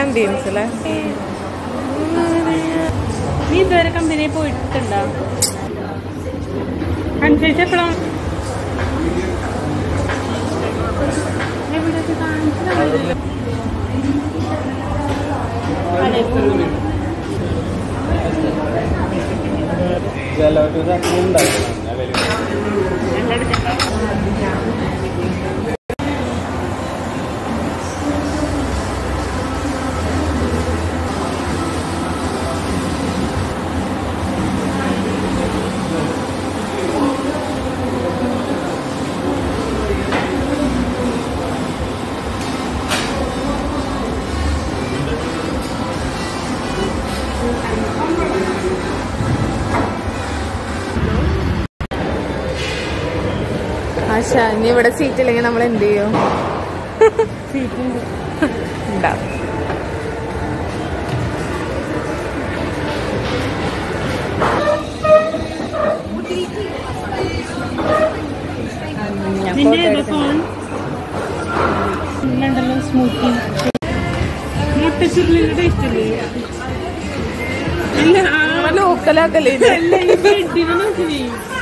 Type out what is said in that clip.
Ambience അല്ലേ നീ ഇതുവരെ കമ്പനിയിൽ പോയിട്ടുണ്ടോ അനുസരിച്ച് എപ്പോഴും എവിടെയൊക്കെ കാണിച്ചു ആശാ ഇനി ഇവിടെ സീറ്റ് ഇല്ലെങ്കിൽ നമ്മൾ എന്ത് ചെയ്യും ഉണ്ടാവും ഞാൻ നിന്റെ photo ഏതാ എടുക്കാം. ഫോൺ ഇന്നുണ്ടല്ലോ സ്മൂത്തി മുട്ടച്ചുരുളിന്റെ ടേസ്റ്റ് അല്ലേ ഇല്ല ആ ലോക്കലാക്കല്ലേ ഇത് അല്ല ഈ ബ്രെഡിനെ നോക്കി